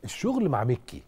الشغل مع ميكي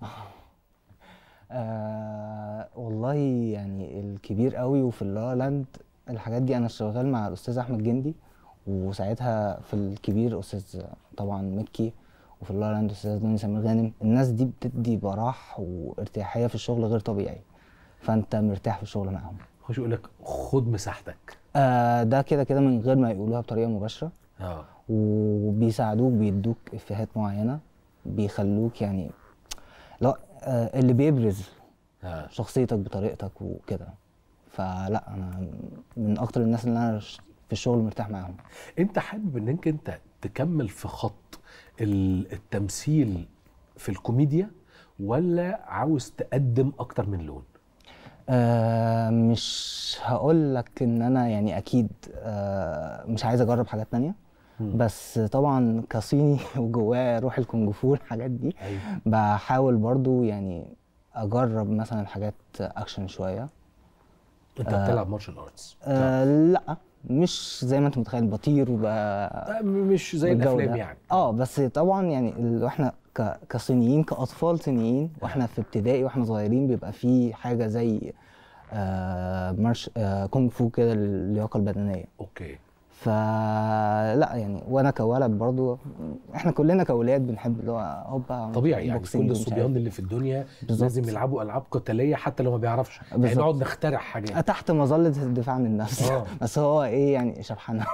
آه والله يعني الكبير قوي وفي اللا لاند الحاجات دي انا شغال مع الاستاذ احمد جندي وساعتها في الكبير استاذ طبعا مكي وفي اللا لاند استاذ دنيا سمير غانم الناس دي بتدي براح وارتياحيه في الشغل غير طبيعي فانت مرتاح في الشغل معاهم خش يقول لك خد مساحتك آه ده كده كده من غير ما يقولوها بطريقه مباشره اه وبيساعدوك بيدوك افيهات معينه بيخلوك يعني لا آه اللي بيبرز اه شخصيتك بطريقتك وكده فلا انا من اكتر الناس اللي انا ش- في الشغل مرتاح معاهم انت حابب انك انت تكمل في خط ال- التمثيل في الكوميديا ولا عاوز تقدم اكتر من لون آه مش هقول لك ان انا يعني اكيد آه مش عايز اجرب حاجات تانية مم. بس طبعا كصيني وجواه روح الكونج فو الحاجات دي ايوه بحاول برضو يعني اجرب مثلا حاجات اكشن شويه انت آه. بتلعب مارشال ارتس آه لا مش زي ما انت متخيل بطير وبقى مش زي بالجو الافلام ده. يعني اه بس طبعا يعني ال- واحنا ك- كصينيين كاطفال صينيين واحنا في ابتدائي واحنا صغيرين بيبقى في حاجه زي آه مارش آه كونغ فو كده للياقه البدنيه اوكي فلا يعني وانا كولد برضو احنا كلنا كولاد بنحب اللي هو هوبا طبيعي يعني بوكسينج كل ومش عارف الصبيان اللي في الدنيا بالظبط. لازم يلعبوا العاب قتاليه حتى لو ما بيعرفش يعني بالظبط. نقعد نخترع حاجات تحت مظله الدفاع عن النفس آه. بس هو ايه يعني شبحنا